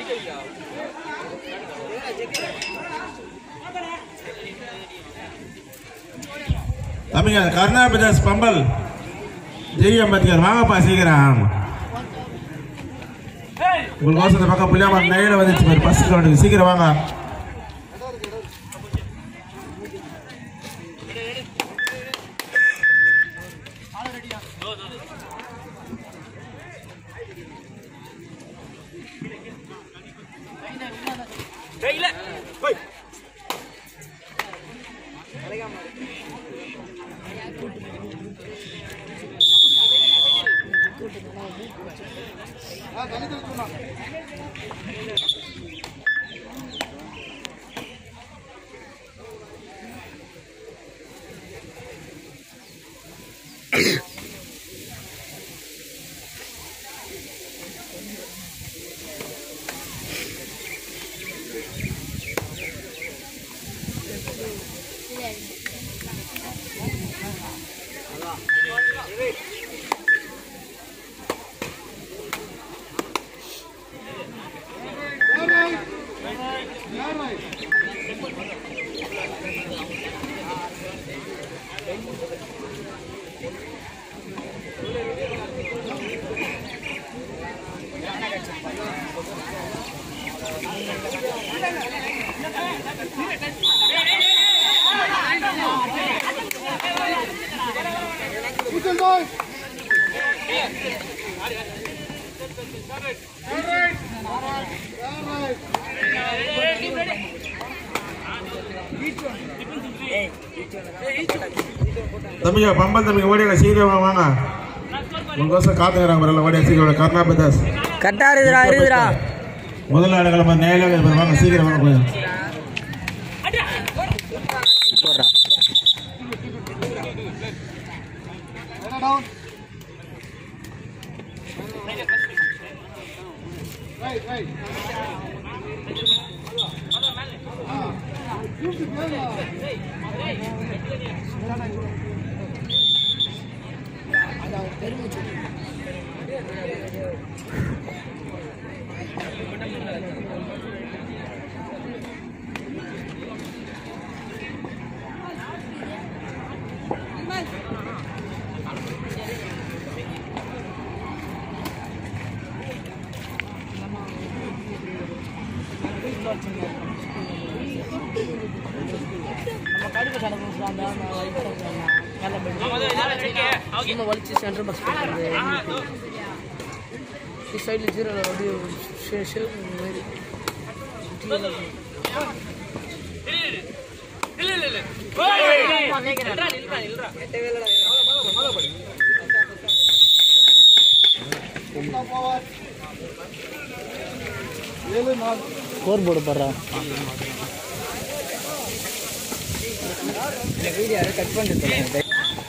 தம்பிங்க கருணா பிரதேஷ் பம்பல் ஜெய் அம்பேத்கர் வாங்கப்பா சீக்கிரம் உங்களுக்கோசம் இந்த பக்கம் புள்ளியாம நைல வந்துச்சு பாரு பஸ் கவுண்டுக்கு சீக்கிரம் வாங்க தம்பிங்க பம்பல் தம்பிங்க ஓடிங்க சீக்கிரம் வாங்க, வாங்க உங்களுக்கோசம் காத்துக்கிறாங்க பரவாயில்ல ஓடியா சீக்கிரம் கருணா பிரதேஷ் கரெக்டா இருக்குதுடா இருக்குதுடா முதல் ஆடு கிளம்ப நேரம் வாங்க சீக்கிரம் வாங்க கொஞ்சம் போடுறா சும்மா வலிச்சு சென்டர் பஸ் போட்டுருது ಈ ಸೈಡ್ ಜೀರೋ ಅದು ಶೇ ಶೇ மாதிரி ஸ்கோர் போர்டு போடுறா வீடியோ கட் பண்ணிட்டு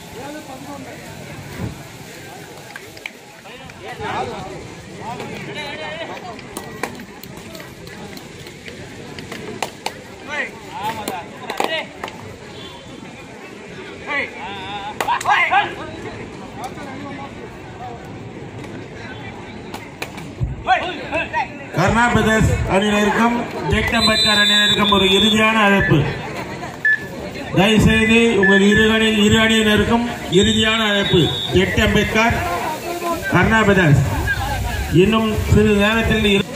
கருணா பிரதேஷ் அணியினருக்கும் ஜெக் அம்பேத்கர் அணியினருக்கும் ஒரு இறுதியான அழைப்பு தயவு செய்து உங்கள் இரு அணி இரு அணியினருக்கும் இறுதியான அழைப்பு ஜெக் அம்பேத்கர் கருணா பிரதேஷ் இன்னும் சிறிது நேரத்தில் இரு-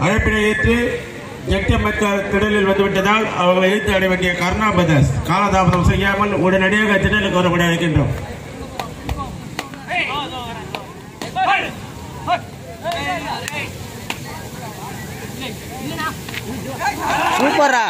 அழைப்பினை ஏற்று ஜெக்டம்பேத்கர் திடலில் வந்துவிட்டதால் அவர்களை இழுத்து அடைய வேண்டிய கருணா பிரதர்ஸ் காலதாமதம் செய்யாமல் உடனடியாக திடலுக்கு வரப்பட அழைக்கின்றோம் சூப்பரா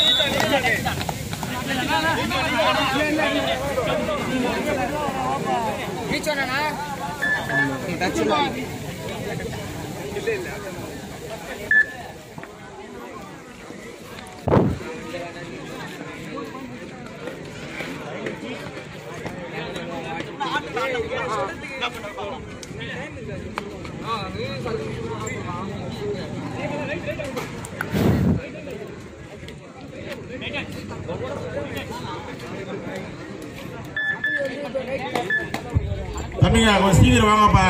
தம்பிங்க கொஞ்சம் சீக்கிரம் வாங்கப்பா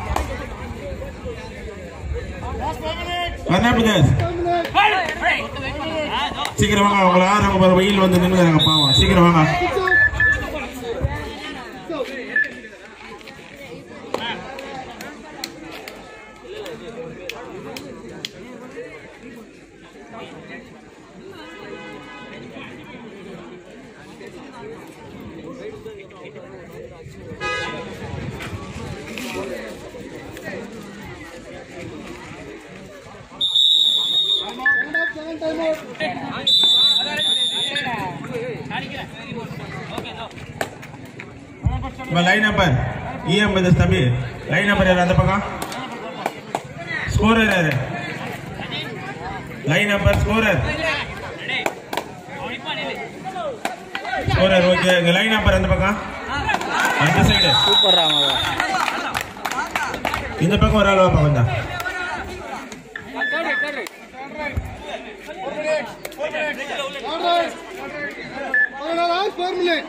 கருணா பிரதர்ஸ் சீக்கிரம் வாங்க உங்களை ஆறு ஒரு வெயில் வந்து நின்றுறாங்க பாவம் சீக்கிரம் வாங்க லைன் நம்பர் இஎம் பிரதர்ஸ் தம்பி லைன் நம்பர் யார் அந்த பக்கம் ஸ்கோரர் யாரு line number scorer scorer okay இங்க லைன் நம்பர் அந்த பக்கம் அந்த சைடு சூப்பரா மாவா இந்த பக்கம் ஒரு ஆள் வாப்பா வந்தா Four minutes.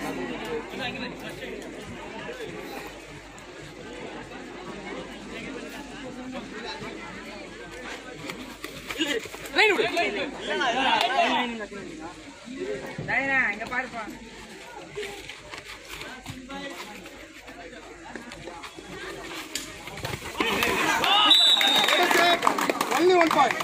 Only one point.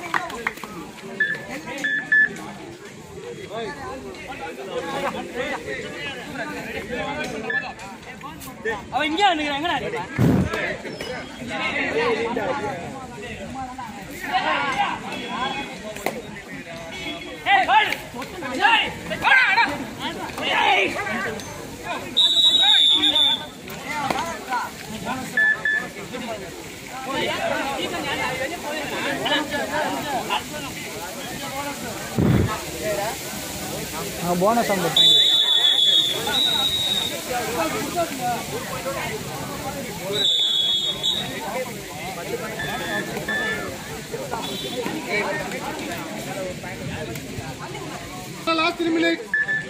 அவன் இங்கே வந்துக்கிறான் எங்கடா இருப்பா போனஸ் அந்த Last three minutes.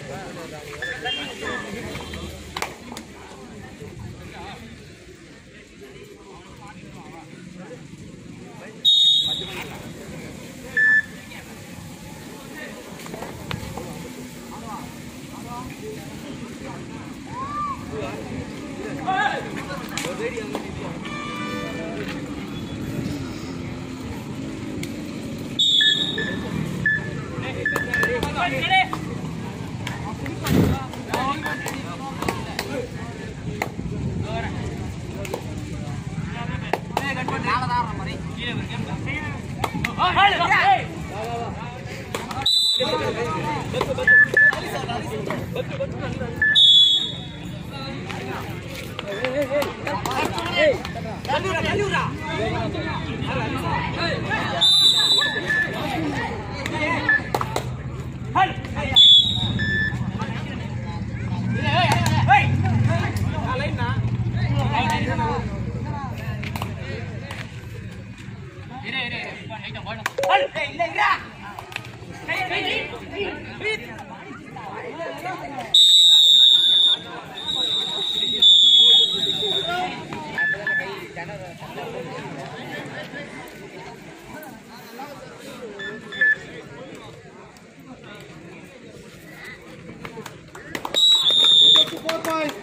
Four points.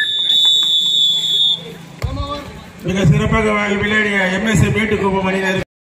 Come over. மிக சிறப்பாக விளையாடிய எம்எஸ்ஏ மீட்டு கோப்பம் அணியினர்